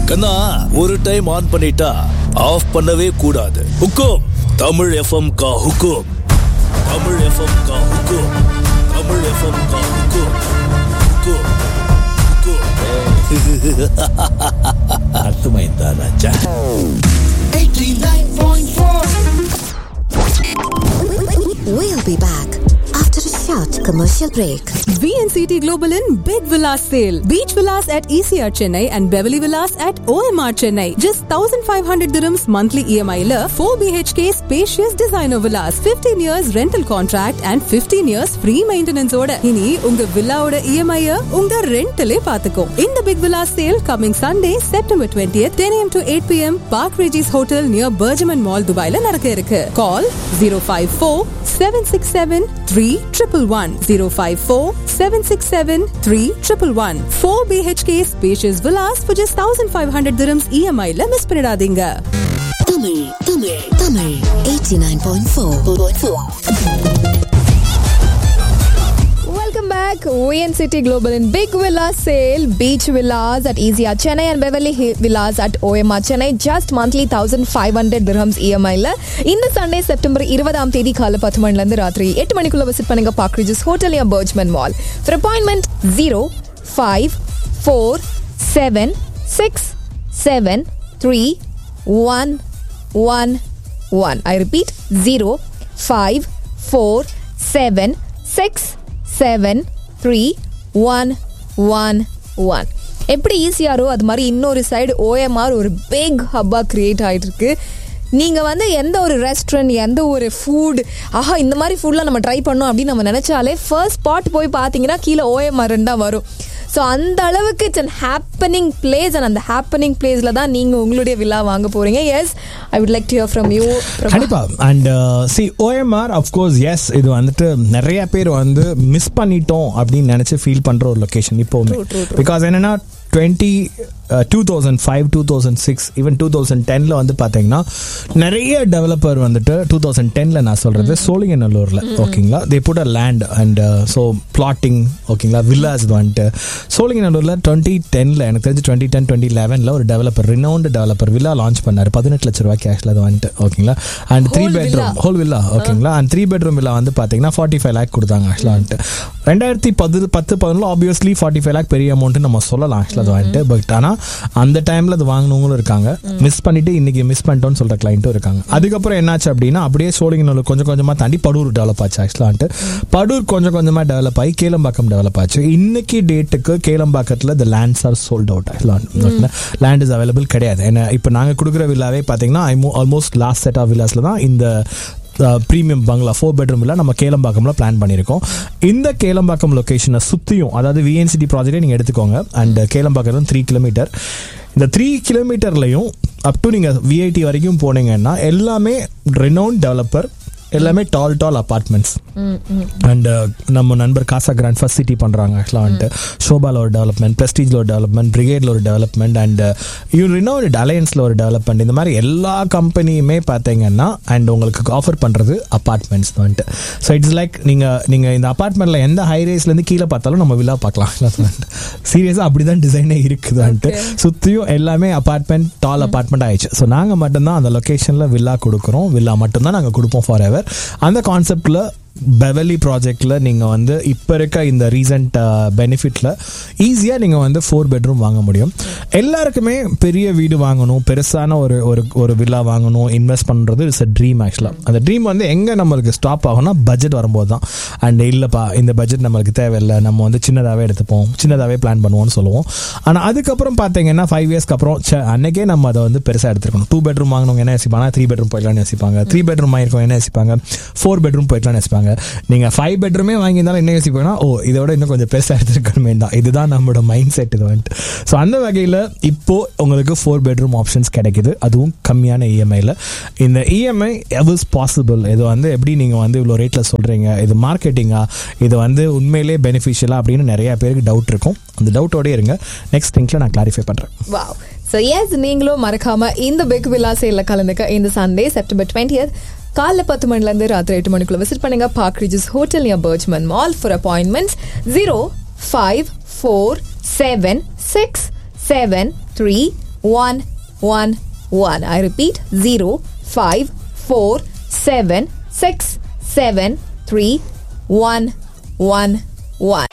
கண்ணா ஒரு time on பண்ணிட்டா of பண்ணவே கூடாது ஹுக்கும் தமிழ் எஃப்எம் கா ஹுக்கும் தமிழ் எஃப்எம் கா ஹுக்கும் தமிழ் எஃப்எம் கா ஹுக்கும் ஹுக்கும் ஹுக்கும் அர்த்தமைந்தா ராஜா 89.4 We'll be back after a short commercial break. VNCT Global in Big Villas Sale. Beach Villas at ECR Chennai and Beverly Villas at OMR Chennai. Just 1500 dirhams monthly EMI la 4 BHK spacious designer villas. 15 years rental contract and 15 years free maintenance ஓட இனி உங்க வில்லாவோட EMI -அ உங்க ரெண்டலே பாத்துக்கும். இந்த Big Villas Sale coming Sunday September 20th 10 am to 8 pm Park Regis Hotel near Bergman Mall Dubaiல நடக்க இருக்கு. Call 054 767 3111 054 767 3111 4 BHK spacious villas for just 1500 dirhams EMI ல miss பண்ணிடாதீங்க Tamil, Tamil, Tamil 89.4. Welcome back. VNCity Global in Big Villa Sale, Beach Villas at Easya Chennai and Beverly Hill Villas at OMR Chennai. Just monthly 1500 dirhams EMI ல இந்த Sunday September இருபதாம் தேதி காலை பத்து மணில இருந்து ராத்திரி எட்டு மணிக்குள்ள விசிட் பண்ணுங்க பார்க் ரிஜஸ் ஹோட்டல் யா Burjuman mall for appointment zero five four seven six seven three one one one I repeat zero five four seven six seven three one one one எப்படி ஈஸியாரோ அது மாதிரி இன்னொரு சைடு ஓஎம்ஆர் ஒரு big ஹப்பாக create ஆகிட்டு இருக்கு நீங்கள் வந்து எந்த ஒரு ரெஸ்டாரண்ட் எந்த ஒரு ஃபுட் ஆஹா இந்த மாதிரி ஃபுட்லாம் நம்ம ட்ரை பண்ணோம் அப்படின்னு நம்ம நினச்சாலே ஃபர்ஸ்ட் ஸ்பாட் போய் பார்த்தீங்கன்னா கீழே ஓஎம்ஆர் தான் வரும் ஸோ அந்த அளவுக்கு it's an happening place and அந்த ஹாப்பனிங் பிளேஸில் தான் நீங்கள் உங்களுடைய விழா வாங்க போகிறீங்க yes I would like to hear from you கண்டிப்பா and see OMR of course yes இது வந்துட்டு நிறைய பேர் வந்து மிஸ் பண்ணிட்டோம் அப்படின்னு நினைச்சு ஃபீல் பண்ற ஒரு லொகேஷன் இப்போவுமே பிகாஸ் என்னன்னா twenty two thousand five two thousand six even two thousand டென்ல வந்து பார்த்தீங்கன்னா நிறைய டெவலப்பர் வந்துட்டு டூ தௌசண்ட் டென்ல நான் சொல்றது சோழிங்கநல்லூர்ல ஓகேங்களா they put a land and so plotting ஓகேங்களா வில்லாஸ் வந்துட்டு சோழிங்கநல்லூர்ல டுவெண்ட்டி டென்ல எனக்கு தெரிஞ்சு டுவெண்ட்டி டென் டுவெண்ட்டி லெவனில் ஒரு developer renowned developer villa launch பண்ணாரு பதினெட்டு லட்ச ரூபாய்க்கு ஆக்சுவலாக அது வந்துட்டு ஓகேங்களா and three Whole bedroom villa. Whole villa ஓகேங்களா அண்ட் த்ரீ பெட்ரூம் வில்லா வந்து பார்த்தீங்கன்னா ஃபார்ட்டி ஃபைவ் லேக் கொடுத்தாங்க ஆக்சுவலாக வந்துட்டு ரெண்டாயிரத்தி பத்து பத்து பதினொன்று ஆப்வியஸ்லி ஃபார்ட்டி ஃபைவ் லேக் பெரிய அமௌண்ட்டு நம்ம சொல்லலாம் ஆக்சுவலாக அது வந்துட்டு பட் ஆனால் அந்த டைமில் அது வாங்கினவங்களும் இருக்காங்க மிஸ் பண்ணிட்டு இன்னைக்கு மிஸ் பண்ணிட்டோம்னு சொல்கிற கிளைண்ட்டும் இருக்காங்க அதுக்கப்புறம் என்னாச்சு அப்படின்னா அப்படியே சோழிங்கநல்லூர் கொஞ்சம் கொஞ்சமாக தாண்டி படூர் டெவலப் ஆச்சு ஆக்சுவலாக வந்துட்டு படூர் கொஞ்சம் கொஞ்சமாக டெவலப் ஆகி கேளம்பாக்கம் டெவலப் ஆச்சு இன்னைக்கு டேட்டுக்கு கேளம்பாக்கத்தில் the lands are sold out ஆக்சுவலாக லேண்ட் இஸ் அவைலபிள் கிடையாது ஏன்னா இப்போ நாங்கள் கொடுக்குற வில்லாவே பார்த்தீங்கன்னா ஆல்மோஸ்ட் லாஸ்ட் செட் ஆஃப் வில்லாஸில் தான் இந்த ப்ரீமியம் பங்களா ஃபோர் பெட்ரூமில் நம்ம கேளம்பாக்கம்ல பிளான் பண்ணியிருக்கோம் இந்த கேளம்பாக்கம் லொக்கேஷனை சுற்றியும் அதாவது விஎன்சிடி ப்ராஜெக்டே நீங்கள் எடுத்துக்கோங்க அண்ட் கேளம்பாக்கம் த்ரீ கிலோமீட்டர் இந்த த்ரீ கிலோமீட்டர்லையும் அப் டு நீங்கள் விஐடி வரைக்கும் போனீங்கன்னா எல்லாமே ரெனவுன் டெவலப்பர் எல்லாமே டால் டால் அபார்ட்மெண்ட்ஸ் அண்ட் நம்ம நண்பர் காசா கிராண்ட் ஃபர்ஸ்ட் சிட்டி பண்ணுறாங்க ஆக்சுவலாக வந்துட்டு ஷோபால ஒரு டெவலப்மெண்ட் ப்ரெஸ்டீஜில் ஒரு டெவலப்மெண்ட் பிரிகேடில் ஒரு டெவலப்மெண்ட் அண்ட் இவன் இன்னொரு அலையன்ஸில் ஒரு டெவலப்மெண்ட் இந்த மாதிரி எல்லா கம்பெனியுமே பார்த்தீங்கன்னா அண்ட் உங்களுக்கு ஆஃபர் பண்ணுறது அப்பார்ட்மெண்ட்ஸ் வந்துட்டு ஸோ இட்ஸ் லைக் நீங்கள் நீங்கள் இந்த அப்பார்ட்மெண்ட்டில் எந்த ஹை ரேஸ்லேருந்து கீழே பார்த்தாலும் நம்ம வில்லா பார்க்கலாம் சீரியஸாக அப்படி தான் டிசைனே இருக்குது வந்துட்டு சுற்றியும் எல்லாமே அப்பார்ட்மெண்ட் டால் அப்பார்ட்மெண்ட் ஆயிடுச்சு ஸோ நாங்கள் மட்டும்தான் அந்த லொக்கேஷனில் வில்லா கொடுக்குறோம் வில்லா மட்டும்தான் நாங்கள் கொடுப்போம் ஃபார் எவர் அந்த கான்செப்டில் பெவலி ப்ராஜெக்டில் நீங்கள் வந்து இப்போ இருக்க இந்த ரீசன்ட் பெனிஃபிட்டில் ஈஸியாக நீங்கள் வந்து ஃபோர் பெட்ரூம் வாங்க முடியும் எல்லாருக்குமே பெரிய வீடு வாங்கணும் பெருசான ஒரு ஒரு ஒரு வில்லா வாங்கணும் இன்வெஸ்ட் பண்ணுறது இட்ஸ் அ ட்ரீம் ஆக்சுவலாக அந்த ட்ரீம் வந்து எங்கே நம்மளுக்கு ஸ்டாப் ஆகும்னா பட்ஜெட் வரும்போது தான் அண்ட் இல்லைப்பா இந்த பட்ஜெட் நம்மளுக்கு தேவையில்லை நம்ம வந்து சின்னதாகவே எடுத்துப்போம் சின்னதாகவே பிளான் பண்ணுவோம்னு சொல்லுவோம் ஆனால் அதுக்கப்புறம் பார்த்தீங்கன்னா ஃபைவ் இயர்ஸ்க்கு அப்புறம் ச்சே, அன்னைக்கே நம்ம அதை வந்து பெருசாக எடுத்துருக்கணும் டூ பெட்ரூம் வாங்கணும் என்ன யோசிப்பாங்க த்ரீ பெட்ரூம் போயிடலாம்னு யோசிப்பாங்க த்ரீ பெட்ரூம் வாங்கிருக்கோம் என்ன யோசிப்பாங்க ஃபோர் பெட்ரூம் போயிடலாம்னு யோசிப்பாங்க நீங்கள் ஃபைவ் பெட்ரூமே வாங்கியிருந்தாலும் என்ன யோசிப்பாங்கன்னா ஓ இதோட இன்னும் கொஞ்சம் பெருசாக எடுத்துருக்கணுமே தான் இதுதான் நம்மளோட மைண்ட் செட் இது வந்துட்டு ஸோ அந்த வகையில் இப்போ உங்களுக்கு ஃபோர் பெட்ரூம் ஆப்ஷன்ஸ் கிடைக்குது அதுவும் கம்மியான இஎம்ஐயில் இந்த இஎம்ஐ எவர்ஸ் பாசிபிள் இது வந்து எப்படி நீங்கள் வந்து இவ்வளோ ரேட்டில் சொல்கிறீங்க இது மார்க்கெட்டிங்கா இது வந்து உண்மையிலே பெனிஃபிஷியலா அப்படின்னு நிறைய பேருக்கு டவுட் இருக்கும் அந்த டவுட்டோடய இருங்க நெக்ஸ்ட் திங்க்ல நான் கிளாரிஃபை பண்ணுறேன் வாவ் ஸோ எஸ் நீங்களும் மறக்காம இந்த பிக் வில்லா சேலில் கலந்துக்க இந்த சண்டே செப்டம்பர் டுவெண்ட்டியத் காலைல பத்து மணிலேருந்து ராத்திரி எட்டு மணிக்குள்ள விசிட் பண்ணுங்க Park Regis hotel near Burjuman mall for appointments zero five four seven six seven three one one one I repeat zero five four seven six seven three one one one